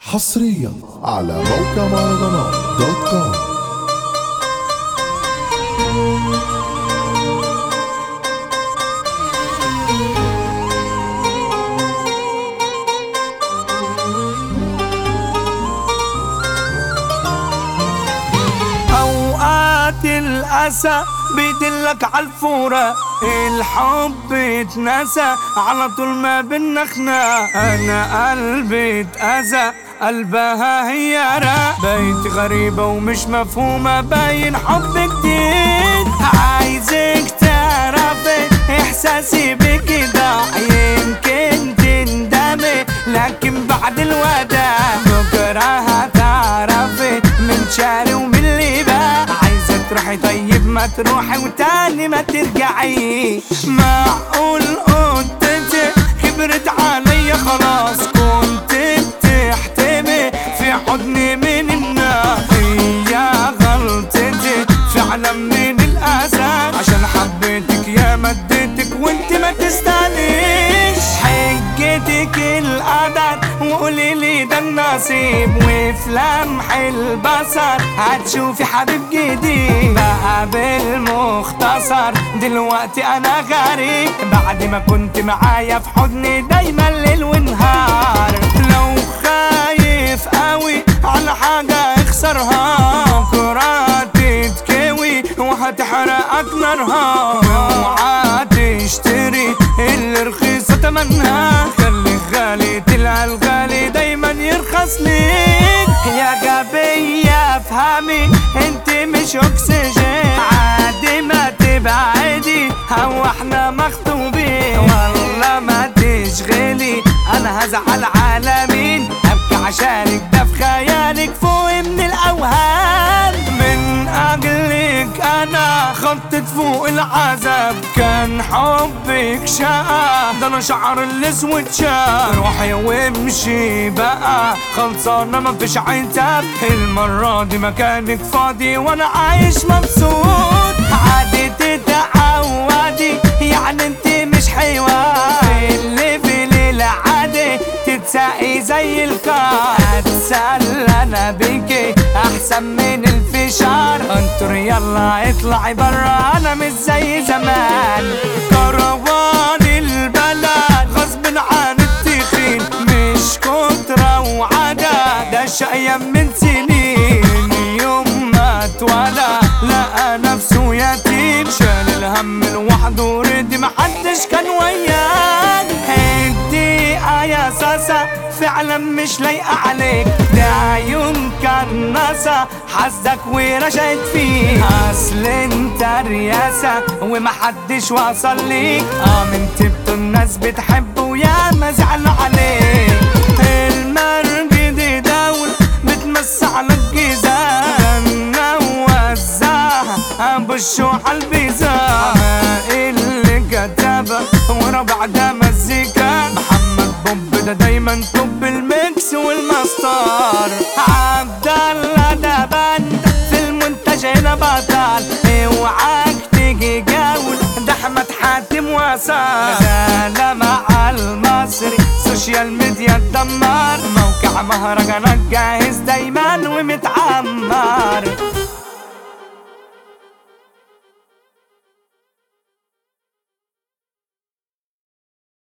حصريا على موقع مهرجانات دوت كوم اوقات الاسى بيدلك عالفورة الحب اتنسى على طول ما بينا خناق انا قلبي اتأذى قلبها هي راق بقيت غريبة ومش مفهومة باين حب جديد عايزك تعرفي احساسي بكده يمكن تندمي لكن بعد الوداع بكرة هتعرفي من شاري ومن اللي بقى عايزة تروحي طيب ما تروحي وتاني ما ترجعي معقول قدتي كبرت عليا خلاص كنت بتحتمي في حضني من النار هي غلطتي فعلا من الاسى عشان حبيتك يا مديتك وانت ما تستاهليش حجتك القدر وقولي لي ده النصيب وفي لمح البصر هتشوفي حبيب جديد بقى بالمختصر دلوقتي انا غريب بعد ما كنت معايا في حضني دايما ليل ونهار لو خايف قوي على حاجة اخسرها بكرة تتكوي وهتحرقك نارها اوعى تشتري اللي رخيصة تمنها خلي غالي تلقى الغالي دايما يرخص ليك يا غبية افهمي انت مش اكسجين عادي ما تبعدي هو احنا مخطوبين والله ما تشغلي انا هزعل على مين ابكي عشانك ده في خيالك فوق من الاوهام من اجلك انا خطت فوق العذاب كان حبك شقة ده انا شعر الاسود شاب روحي وامشي بقى خلصانة مفيش عتاب المرة دي مكانك فاضي وانا عايش مبسوط عادي تتعودي يعني انت مش حيوان في الليفل العادي تتساقي زي الكار اتسلى انا بيكي احسن من الفشار انطر يلا اطلعي برا انا مش زي زمان كروان البلد غصب عن التخين مش كترة وعدا ده شقيان من سنين يوم ما اتولى لقى نفسه يتيم شال الهم لوحده ورد محدش كان وياه الدقيقة يا ساسا فعلا مش لايقة عليك ده عيون كناسة حزك ورشقت فيك اصل انت رياسة ومحدش وصل ليك اه من تبتو الناس بتحبه ويا ما زعلوا عليك المرج دي دولة بتمس على الجيزان جنة ووزعها ابو الشوح البيزا اللي كتبها وربع ده مزيكا محمد بوب ده دايما توب الميكس والماستر عبد الله ده بند في المنتج هنا بطل اوعاك تيجي جول ده احمد حاتم وصل زالة مع المصري سوشيال ميديا تدمر موقع مهرجانات جاهز دايما ومتعمر